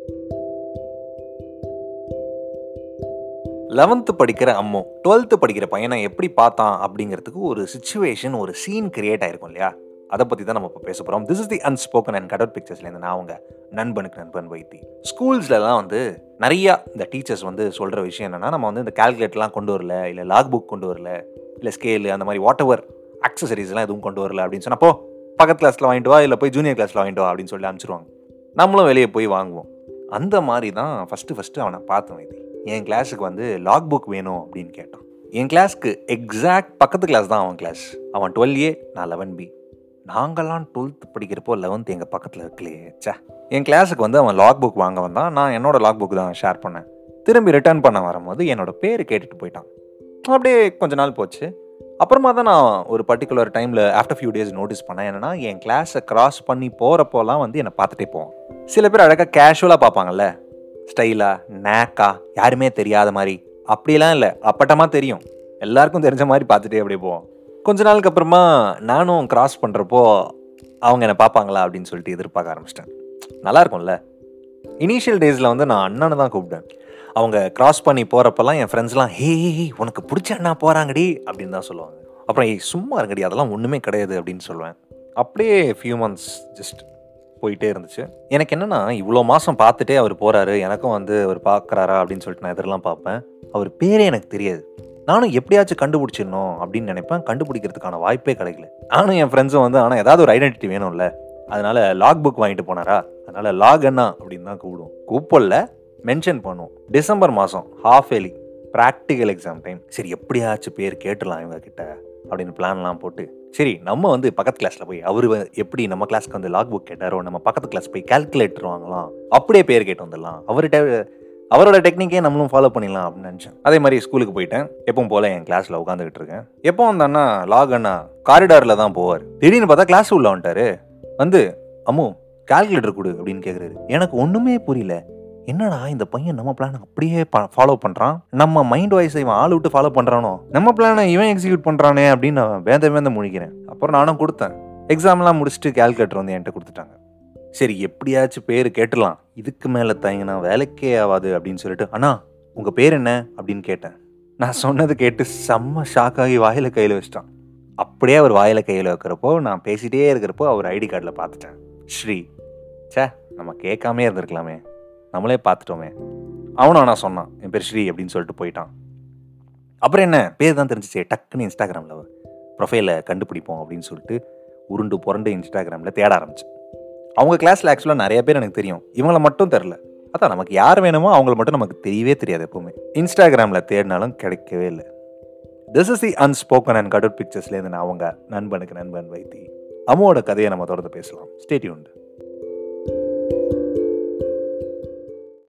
eleventh படிக்கிற அம்மோ twelfth படிக்கிற பையனை எப்படி பார்த்தான் அப்படிங்கிறதுக்கு ஒரு சுச்சுவேஷன் ஒரு சீன் கிரியேட் ஆயிருக்கும் இல்லையா அதை பற்றி தான் நம்ம இப்போ பேச போகிறோம் this is the unspoken and cutout பிக்சர்ஸ்லேருந்து நான் அவங்க நண்பனுக்கு நண்பன் வைத்தி ஸ்கூல்ஸ்லலாம் வந்து நிறையா இந்த டீச்சர்ஸ் வந்து சொல்கிற விஷயம் என்னென்னா நம்ம வந்து இந்த கால்குலேட்டர்லாம் கொண்டு வரல இல்லை லாக் புக் கொண்டு வரல இல்லை ஸ்கேலு அந்த மாதிரி வாட் எவர் அக்சசரிஸ்லாம் எதுவும் கொண்டு வரல அப்படின்னு சொன்னப்போ பக்கத்து கிளாஸில் வாங்கிட்டு வா இல்லை போய் ஜூனியர் கிளாஸில் வாங்கிட்டு வா அப்படின்னு சொல்லி அனுப்பிச்சிருவாங்க நம்மளும் வெளியே போய் வாங்குவோம் அந்த மாதிரி தான் ஃபஸ்ட்டு ஃபஸ்ட்டு அவனை பார்த்தேன் வைத்தி என் கிளாஸுக்கு வந்து லாக் புக் வேணும் அப்படின்னு கேட்டான் என் கிளாஸ்க்கு எக்ஸாக்ட் பக்கத்து கிளாஸ் தான் அவன் கிளாஸ் அவன் டுவெல் ஏ நான் லெவன் பி நாங்கள்லாம் டுவெல்த் படிக்கிறப்போ லெவன்த் எங்கள் பக்கத்தில் இருக்கலையே சே என் கிளாஸுக்கு வந்து அவன் லாக் புக் வாங்க வந்தான் நான் என்னோட லாக் புக் தான் ஷேர் பண்ணேன் திரும்பி ரிட்டர்ன் பண்ண வரும்போது என்னோட பேர் கேட்டுட்டு போயிட்டான் அப்படியே கொஞ்ச நாள் போச்சு அப்புறமா தான் நான் ஒரு பர்டிகுலர் டைமில் ஆஃப்டர் ஃபியூ டேஸ் நோட்டீஸ் பண்ணேன் என்னன்னா என் கிளாஸை கிராஸ் பண்ணி போகிறப்போலாம் வந்து என்னை பார்த்துட்டே போவான் சில பேர் அழகாக கேஷுவலாக பார்ப்பாங்கல்ல ஸ்டைலாக நேக்கா யாருமே தெரியாத மாதிரி அப்படிலாம் இல்லை அப்பட்டமாக தெரியும் எல்லாருக்கும் தெரிஞ்ச மாதிரி பார்த்துட்டே அப்படியே போவோம் கொஞ்ச நாளுக்கு அப்புறமா நானும் கிராஸ் பண்ணுறப்போ அவங்க என்னை பார்ப்பாங்களா அப்படின்னு சொல்லிட்டு எதிர்பார்க்க ஆரம்பிச்சிட்டேன் நல்லா இருக்கும்ல இனிஷியல் டேஸில் வந்து நான் அண்ணனை தான் கூப்பிட்டேன் அவங்க கிராஸ் பண்ணி போகிறப்பெல்லாம் என் ஃப்ரெண்ட்ஸ்லாம் ஹே உனக்கு பிடிச்ச அண்ணா போகிறாங்கடி அப்படின்னு தான் சொல்லுவாங்க அப்புறம் ஏய் சும்மா இருங்கடி அதெல்லாம் ஒன்றுமே கிடையாது அப்படின்னு சொல்லுவேன் அப்படியே ஃபியூ மந்த்ஸ் ஜஸ்ட் போயிட்டே இருந்துச்சு எனக்கு என்னென்னா இவ்வளோ மாதம் பார்த்துட்டே அவர் போகிறாரு எனக்கும் வந்து அவர் பார்க்குறாரா அப்படின்னு சொல்லிட்டு நான் எதிரெல்லாம் பார்ப்பேன் அவர் பேரே எனக்கு தெரியாது நானும் எப்படியாச்சும் கண்டுபிடிச்சிடணும் அப்படின்னு நினைப்பேன் கண்டுபிடிக்கிறதுக்கான வாய்ப்பே கிடைக்கல நானும் என் ஃப்ரெண்ட்ஸும் வந்து ஆனால் ஏதாவது ஒரு ஐடென்டிட்டி வேணும்ல அதனால லாக் புக் வாங்கிட்டு போனாரா அதனால லாக் அண்ணா அப்படின்னு தான் கூப்பிடுவோம் கூப்பிடல மென்ஷன் பண்ணுவோம் டிசம்பர் மாதம் half yearly practical exam time சரி எப்படியாச்சும் பேர் கேட்டுடலாம் இவங்க கிட்ட அப்படின்னு பிளான்லாம் போட்டு சரி நம்ம வந்து பக்கத்து கிளாஸில் போய் அவர் எப்படி நம்ம கிளாஸ்க்கு வந்து லாக் புக் கேட்டாரோ நம்ம பக்கத்து கிளாஸ் போய் கால்குலேட்டர் வாங்கலாம் அப்படியே பேர் கேட்டு வந்துடலாம் அவர்கிட்ட அவரோட டெக்னிக்கே நம்மளும் ஃபாலோ பண்ணிடலாம் அப்படின்னு நினச்சேன் அதே மாதிரி ஸ்கூலுக்கு போயிட்டேன் எப்பவும் போல என் கிளாஸில் உட்காந்துக்கிட்டு இருக்கேன் எப்போ அந்த அண்ணா லாக் அண்ணா காரிடாரில் தான் போவார் திடீர்னு பார்த்தா கிளாஸ் உள்ள வந்துட்டாரு வந்து அம்மு கால்குலேட்டர் கொடு அப்படின்னு கேட்குறாரு எனக்கு ஒன்றுமே புரியல என்னடா இந்த பையன் நம்ம பிளான் அப்படியே ஃபாலோ பண்ணுறான் நம்ம மைண்ட் வாய்ஸை இவன் ஆள் விட்டு ஃபாலோ பண்ணுறானோ நம்ம பிளானை இவன் எக்ஸிக்யூட் பண்ணுறானே அப்படின்னு நான் வேந்த வேந்த முழிக்கிறேன் அப்புறம் நானும் கொடுத்தேன் எக்ஸாம்லாம் முடிச்சுட்டு கால்குலேட்டர் வந்து என்கிட்ட கொடுத்துட்டாங்க சரி எப்படியாச்சும் பேர் கேட்டுடலாம் இதுக்கு மேலே தயங்கினா வேலைக்கே ஆகாது அப்படின்னு சொல்லிட்டு அண்ணா உங்கள் பேர் என்ன அப்படின்னு கேட்டேன் நான் சொன்னது கேட்டு செம்ம ஷாக் ஆகி வாயில் கையில் வச்சிட்டான் அப்படியே அவர் வாயில் கையில் வைக்கிறப்போ நான் பேசிட்டே இருக்கிறப்போ அவர் ஐடி கார்டில் பார்த்துட்டேன் ஸ்ரீ சே நம்ம கேட்காமே இருந்திருக்கலாமே நம்மளே பார்த்துட்டோமே அவனும் நான் சொன்னான் என் பேர் ஸ்ரீ அப்படின்னு சொல்லிட்டு போயிட்டான் அப்புறம் என்ன பேர் தான் தெரிஞ்சிச்சே டக்குன்னு இன்ஸ்டாகிராமில் ப்ரொஃபைலை கண்டுபிடிப்போம் அப்படின்னு சொல்லிட்டு உருண்டு புரண்டு இன்ஸ்டாகிராமில் தேட ஆரம்பிச்சு அவங்க கிளாஸில் ஆக்சுவலாக நிறைய பேர் எனக்கு தெரியும் இவங்கள மட்டும் தெரில அதான் நமக்கு யார் வேணுமோ அவங்கள மட்டும் நமக்கு தெரியவே தெரியாது எப்பவுமே இன்ஸ்டாகிராமில் தேடினாலும் கிடைக்கவே இல்லை this is the unspoken and cutout பிக்சர்ஸ்லேருந்து நான் அவங்க நண்பனுக்கு நண்பன் வைத்தி அம்மாவோட கதையை நம்ம தொடர்ந்து பேசலாம் ஸ்டேட்யூண்டு